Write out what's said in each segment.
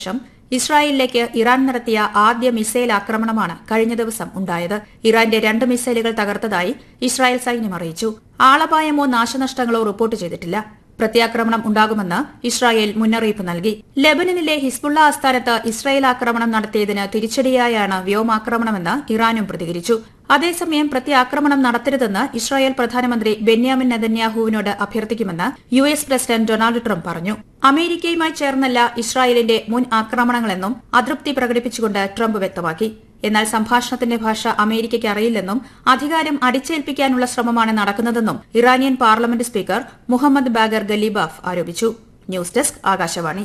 ശേഷം ഇസ്രായേലിലേക്ക് ഇറാൻ നടത്തിയ ആദ്യ മിസൈൽ ആക്രമണമാണ് കഴിഞ്ഞ ദിവസം ഉണ്ടായത് ഇറാന്റെ രണ്ട് മിസൈലുകൾ തകർത്തതായി ഇസ്രായേൽ സൈന്യം അറിയിച്ചു ആളപായമോ നാശനഷ്ടങ്ങളോ റിപ്പോർട്ട് ചെയ്തിട്ടില്ല പ്രത്യാക്രമണം ഉണ്ടാകുമെന്ന് ഇസ്രായേൽ മുന്നറിയിപ്പ് നൽകി ലെബനനിലെ ഹിസ്ബുള്ള ആസ്ഥാനത്ത് ഇസ്രായേൽ ആക്രമണം നടത്തിയതിന് തിരിച്ചടിയായാണ് വ്യോമാക്രമണമെന്ന് ഇറാനും പ്രതികരിച്ചു അതേസമയം പ്രത്യാക്രമണം നടത്തരുതെന്ന് ഇസ്രായേൽ പ്രധാനമന്ത്രി ബെന്യാമിൻ നെതന്യാഹുവിനോട് അഭ്യർത്ഥിക്കുമെന്ന് U S president Donald Trump പറഞ്ഞു അമേരിക്കയുമായി ചേർന്നല്ല ഇസ്രായേലിന്റെ മുൻ ആക്രമണങ്ങളെന്നും അതൃപ്തി പ്രകടിപ്പിച്ചുകൊണ്ട് ട്രംപ് വ്യക്തമാക്കി എന്നാൽ സംഭാഷണത്തിന്റെ ഭാഷ അമേരിക്കയ്ക്ക് അറിയില്ലെന്നും അധികാരം അടിച്ചേൽപ്പിക്കാനുള്ള ശ്രമമാണ് നടക്കുന്നതെന്നും Iranian parliament speaker Mohammad Bagher Ghalibaf ആരോപിച്ചു ന്യൂസ് ഡെസ്ക് ആകാശവാണി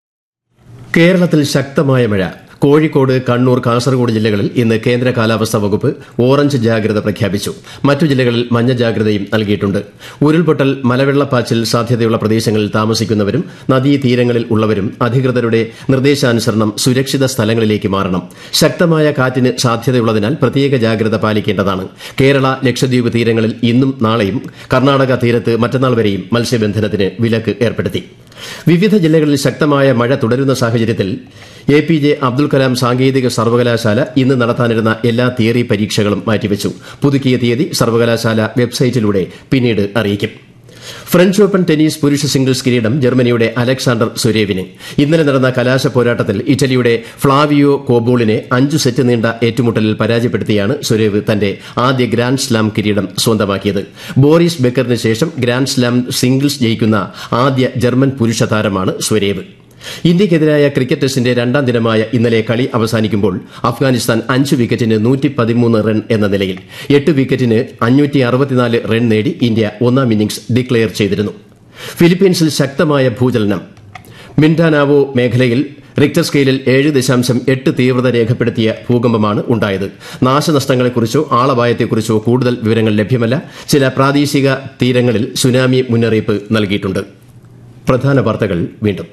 കേരളത്തിൽ ശക്തമായ മഴ കോഴിക്കോട് കണ്ണൂർ കാസർഗോഡ് ജില്ലകളിൽ ഇന്ന് കേന്ദ്ര കാലാവസ്ഥാ വകുപ്പ് ഓറഞ്ച് ജാഗ്രത പ്രഖ്യാപിച്ചു മറ്റു ജില്ലകളിൽ മഞ്ഞ ജാഗ്രതയും നൽകിയിട്ടുണ്ട് ഉരുൾപൊട്ടൽ മലവെള്ളപ്പാച്ചിൽ സാധ്യതയുള്ള പ്രദേശങ്ങളിൽ താമസിക്കുന്നവരും നദീതീരങ്ങളിൽ ഉള്ളവരും അധികൃതരുടെ നിർദ്ദേശാനുസരണം സുരക്ഷിത സ്ഥലങ്ങളിലേക്ക് മാറണം ശക്തമായ കാറ്റിന് സാധ്യതയുള്ളതിനാൽ പ്രത്യേക ജാഗ്രത പാലിക്കേണ്ടതാണ് കേരള ലക്ഷദ്വീപ് തീരങ്ങളിൽ ഇന്നും നാളെയും കർണാടക തീരത്ത് മറ്റന്നാൾ വരെയും മത്സ്യബന്ധനത്തിന് വിലക്ക് ഏർപ്പെടുത്തി വിവിധ ജില്ലകളിൽ ശക്തമായ മഴ തുടരുന്ന സാഹചര്യത്തിൽ A P J Abdul Kalam സാങ്കേതിക സർവകലാശാല ഇന്ന് നടത്താനിരുന്ന എല്ലാ തിയറി പരീക്ഷകളും മാറ്റിവെച്ചു പുതുക്കിയ തീയതി സർവകലാശാല വെബ്സൈറ്റിലൂടെ പിന്നീട് അറിയിക്കും ഫ്രഞ്ച് ഓപ്പൺ ടെന്നീസ് പുരുഷ സിംഗിൾസ് കിരീടം ജർമ്മനിയുടെ അലക്സാണ്ടർ സുരേവിന് ഇന്നലെ നടന്ന കലാശ പോരാട്ടത്തിൽ ഇറ്റലിയുടെ ഫ്ളാവിയോ കോബോളിനെ അഞ്ചു സെറ്റ് നീണ്ട ഏറ്റുമുട്ടലിൽ പരാജയപ്പെടുത്തിയാണ് സുരേവ് തന്റെ ആദ്യ ഗ്രാൻഡ് സ്ലാം കിരീടം സ്വന്തമാക്കിയത് ബോറിസ് ബെക്കറിന് ശേഷം ഗ്രാൻഡ് സ്ലാം സിംഗിൾസ് ജയിക്കുന്ന ആദ്യ ജർമ്മൻ പുരുഷ താരമാണ് സുരേവ് ഇന്ത്യയ്ക്കെതിരായ ക്രിക്കറ്റ് ടെസ്റ്റിന്റെ രണ്ടാം ദിനമായ ഇന്നലെ കളി അവസാനിക്കുമ്പോൾ അഫ്ഗാനിസ്ഥാൻ അഞ്ച് വിക്കറ്റിന് നൂറ്റി പതിമൂന്ന് റൺ എന്ന നിലയിൽ എട്ട് വിക്കറ്റിന് അഞ്ഞൂറ്റി അറുപത്തിനാല് റൺ നേടി ഇന്ത്യ ഒന്നാം ഇന്നിംഗ്സ് ഡിക്ലെയർ ചെയ്തിരുന്നു ഫിലിപ്പീൻസിൽ ശക്തമായ ഭൂചലനം മിൻഡാനാവോ മേഖലയിൽ റിക്ടർ സ്കെയിലിൽ ഏഴ് ദശാംശം എട്ട് തീവ്രത രേഖപ്പെടുത്തിയ ഭൂകമ്പമാണ് ഉണ്ടായത് നാശനഷ്ടങ്ങളെക്കുറിച്ചോ ആളപായത്തെക്കുറിച്ചോ കൂടുതൽ വിവരങ്ങൾ ലഭ്യമല്ല ചില പ്രാദേശിക തീരങ്ങളിൽ സുനാമി മുന്നറിയിപ്പ് നൽകിയിട്ടുണ്ട് പ്രധാന വാർത്തകൾ വീണ്ടും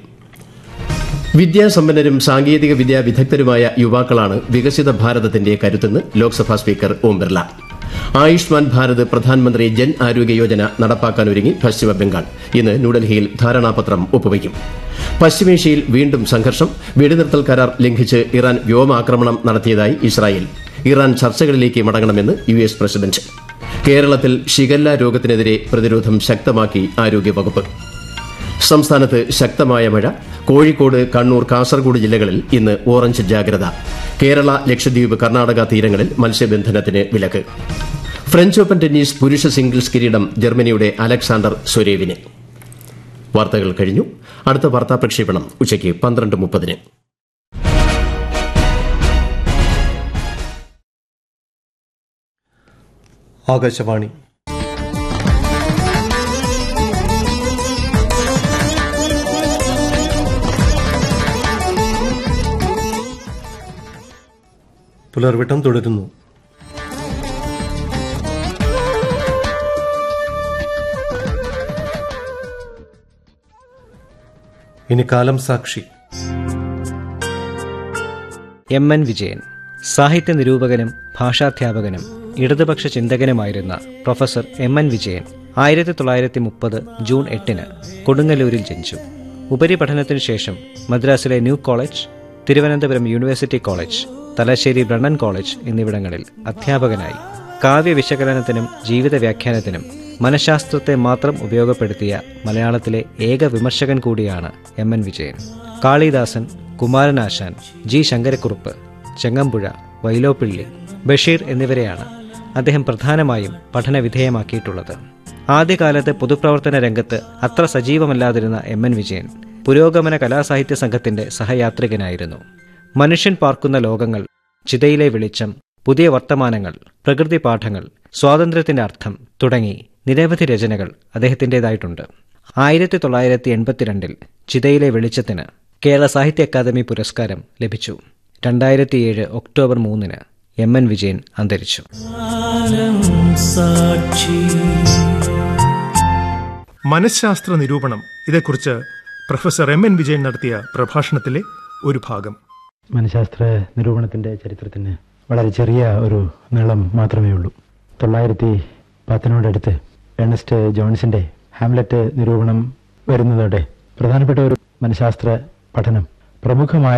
വിദ്യാസമ്പന്നരും സാങ്കേതിക വിദ്യാ വിദഗ്ധരുമായ യുവാക്കളാണ് വികസിത ഭാരതത്തിന്റെ കരുത്തെന്ന് ലോക്സഭാ സ്പീക്കർ ഓം ബിർല ആയുഷ്മാൻ ഭാരത് പ്രധാനമന്ത്രി ജൻ ആരോഗ്യ യോജന നടപ്പാക്കാനൊരുങ്ങി പശ്ചിമബംഗാൾ ഇന്ന് ന്യൂഡൽഹിയിൽ ധാരണാപത്രം ഒപ്പുവയ്ക്കും പശ്ചിമേഷ്യയിൽ വീണ്ടും സംഘർഷം വെടിനിർത്തൽ കരാർ ലംഘിച്ച് ഇറാൻ വ്യോമാക്രമണം നടത്തിയതായി ഇസ്രായേൽ ഇറാൻ ചർച്ചകളിലേക്ക് മടങ്ങണമെന്ന് യു എസ് പ്രസിഡന്റ് കേരളത്തിൽ ഷിഗല്ല രോഗത്തിനെതിരെ പ്രതിരോധം ശക്തമാക്കി ആരോഗ്യവകുപ്പ് സംസ്ഥാനത്ത് ശക്തമായ മഴ കോഴിക്കോട് കണ്ണൂർ കാസർഗോഡ് ജില്ലകളിൽ ഇന്ന് ഓറഞ്ച് ജാഗ്രത കേരള ലക്ഷദ്വീപ് കർണാടക തീരങ്ങളിൽ മത്സ്യബന്ധനത്തിന് വിലക്ക് ഫ്രഞ്ച് ഓപ്പൺ ടെന്നീസ് പുരുഷ സിംഗിൾസ് കിരീടം ജർമ്മനിയുടെ അലക്സാണ്ടർ സൊരേവിന് വാർത്തകൾ കഴിഞ്ഞു അടുത്ത വാർത്താ പ്രക്ഷേപണം ഉച്ചയ്ക്ക് പന്ത്രണ്ട് മുപ്പതിന് ആകാശവാണി പുലർവിട്ടം തുടരുന്നു ഇനി കാലം സാക്ഷി എം എൻ വിജയൻ സാഹിത്യ നിരൂപകനും ഭാഷാധ്യാപകനും ഇടതുപക്ഷ ചിന്തകനുമായിരുന്ന പ്രൊഫസർ എം എൻ വിജയൻ ആയിരത്തി തൊള്ളായിരത്തി മുപ്പത് ജൂൺ എട്ടിന് കൊടുങ്ങല്ലൂരിൽ ജനിച്ചു ഉപരിപഠനത്തിനു ശേഷം മദ്രാസിലെ new college Thiruvananthapuram university college Thalassery Brennen college എന്നിവിടങ്ങളിൽ അധ്യാപകനായി കാവ്യവിശകലനത്തിനും ജീവിത വ്യാഖ്യാനത്തിനും മനഃശാസ്ത്രത്തെ മാത്രം ഉപയോഗപ്പെടുത്തിയ മലയാളത്തിലെ ഏക വിമർശകൻ കൂടിയാണ് M N Vijayan Kalidasan Kumaranasan G Sankarakurup Changampuzha Vyloppilli Basheer എന്നിവരെയാണ് അദ്ദേഹം പ്രധാനമായും പഠനവിധേയമാക്കിയിട്ടുള്ളത് ആദ്യകാലത്ത് പൊതുപ്രവർത്തന രംഗത്ത് അത്ര സജീവമല്ലാതിരുന്ന എം എൻ വിജയൻ പുരോഗമന കലാസാഹിത്യ സംഘത്തിന്റെ സഹയാത്രികനായിരുന്നു മനുഷ്യൻ പാർക്കുന്ന ലോകങ്ങൾ ചിതയിലെ വെളിച്ചം പുതിയ വർത്തമാനങ്ങൾ പ്രകൃതി പാഠങ്ങൾ സ്വാതന്ത്ര്യത്തിന്റെ അർത്ഥം തുടങ്ങി നിരവധി രചനകൾ അദ്ദേഹത്തിൻ്റെതായിട്ടുണ്ട് ആയിരത്തി തൊള്ളായിരത്തി എൺപത്തിരണ്ടിൽ ചിതയിലെ വെളിച്ചത്തിന് കേരള സാഹിത്യ അക്കാദമി പുരസ്കാരം ലഭിച്ചു രണ്ടായിരത്തിയേഴ് ഒക്ടോബർ മൂന്നിന് എം എൻ വിജയൻ അന്തരിച്ചു മനഃശാസ്ത്ര നിരൂപണം ഇതേക്കുറിച്ച് പ്രൊഫസർ എം എൻ വിജയൻ നടത്തിയ പ്രഭാഷണത്തിലെ ഒരു ഭാഗം മനഃശാസ്ത്ര നിരൂപണത്തിൻ്റെ ചരിത്രത്തിന് വളരെ ചെറിയ ഒരു നീളം മാത്രമേ ഉള്ളൂ തൊള്ളായിരത്തി പത്തിനോടടുത്ത് ഏണസ്റ്റ് ജോൺസിൻ്റെ ഹാംലെറ്റ് നിരൂപണം വരുന്നതോടെ പ്രധാനപ്പെട്ട ഒരു മനഃശാസ്ത്ര പഠനം പ്രമുഖമായ